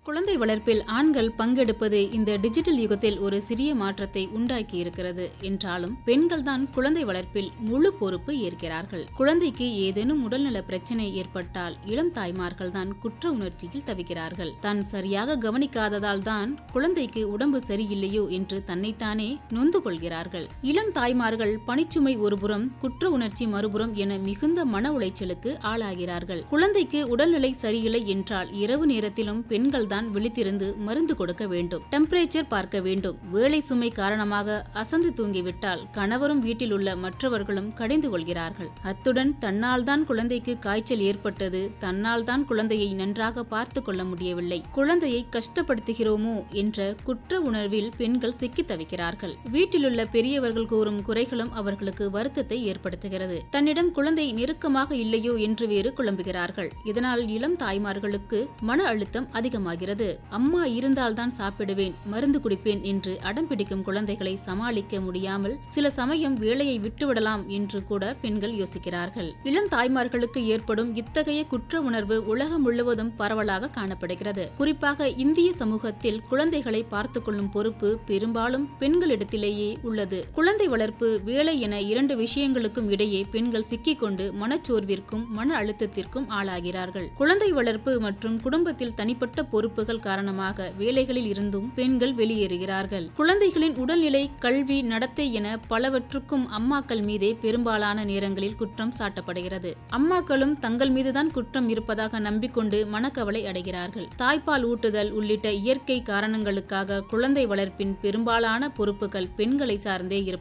குழந்தை வளர்ப்பில் ஆண்கள் பங்கெடுப்பது இந்த டிஜிட்டல் யுகத்தில் ஒரு சிறிய மாற்றத்தை உண்டாக்கி இருக்கிறது என்றாலும் பெண்கள் தான் குழந்தை வளர்ப்பில் முழு பொறுப்பு ஏற்கிறார்கள் குழந்தைக்கு ஏதேனும் உடல்நல பிரச்சனை ஏற்பட்டால் இளம் தாய்மார்கள் தான் குற்ற உணர்ச்சியில் தவிக்கிறார்கள் தான் சரியாக கவனிக்காததால் தான் குழந்தைக்கு உடம்பு சரியில்லையோ என்று தன்னைத்தானே நொந்து கொள்கிறார்கள் இளம் தாய்மார்கள் பணிச்சுமை ஒருபுறம் குற்ற உணர்ச்சி மறுபுறம் என மிகுந்த மன உளைச்சலுக்கு ஆளாகிறார்கள் குழந்தைக்கு உடல்நிலை சரியில்லை என்றால் இரவு நேரத்திலும் பெண்கள் தான் விழித்திருந்து மருந்து கொடுக்க வேண்டும் டெம்பரேச்சர் பார்க்க வேண்டும் வேலை சுமை காரணமாக அசந்து தூங்கிவிட்டால் கணவரும் வீட்டில் உள்ள மற்றவர்களும் கடிந்து கொள்கிறார்கள் அத்துடன் தன்னால் தான் குழந்தைக்கு காய்ச்சல் ஏற்பட்டது தன்னால் தான் குழந்தையை நன்றாக பார்த்து கொள்ள முடியவில்லை குழந்தையை கஷ்டப்படுத்துகிறோமோ என்ற குற்ற உணர்வில் பெண்கள் சிக்கி தவிக்கிறார்கள் வீட்டிலுள்ள பெரியவர்கள் கூறும் குறைகளும் அவர்களுக்கு வருத்தத்தை ஏற்படுத்துகிறது தன்னிடம் குழந்தை நெருக்கமாக இல்லையோ என்று வேறு குழம்புகிறார்கள் இதனால் இளம் தாய்மார்களுக்கு மன அழுத்தம் அதிகமாகிறது அம்மா இருந்தால்தான் சாப்பிடுவேன் மருந்து குடிப்பேன் என்று அடம் பிடிக்கும் குழந்தைகளை சமாளிக்க முடியாமல் சில சமயம் வேலையை விட்டுவிடலாம் என்று கூட பெண்கள் யோசிக்கிறார்கள் இளம் தாய்மார்களுக்கு ஏற்படும் இத்தகைய குற்ற உணர்வு உலகம் முழுவதும் பரவலாக காணப்படுகிறது குறிப்பாக இந்திய சமூகத்தில் குழந்தைகளை பார்த்துக் கொள்ளும் பொறுப்பு பெரும்பாலும் பெண்களிடத்திலேயே உள்ளது குழந்தை வளர்ப்பு வேலை என இரண்டு விஷயங்களுக்கும் இடையே பெண்கள் சிக்கிக்கொண்டு மனச்சோர்விற்கும் மன அழுத்தத்திற்கும் ஆளாகிறார்கள் குழந்தை வளர்ப்பு மற்றும் குடும்பத்தில் தனிப்பட்ட பொறுப்புகள் காரணமாக வேலைகளில் இருந்தும் பெண்கள் வெளியேறுகிறார்கள் குழந்தைகளின் உடல்நிலை கல்வி நடத்தை என பலவற்றுக்கும் அம்மாக்கள் மீதே பெரும்பாலான நேரங்களில் குற்றம் சாட்டப்படுகிறது அம்மாக்களும் தங்கள் மீதுதான் குற்றம் இருப்பதாக நம்பிக்கொண்டு மனக்கவலை அடைகிறார்கள் தாய்ப்பால் ஊட்டுதல் உள்ளிட்ட இயற்கை காரணங்களுக்காக குழந்தை வளர்ப்பின் பெரும்பாலான பொறுப்புகள் பெண்களை சார்ந்தே இருப்ப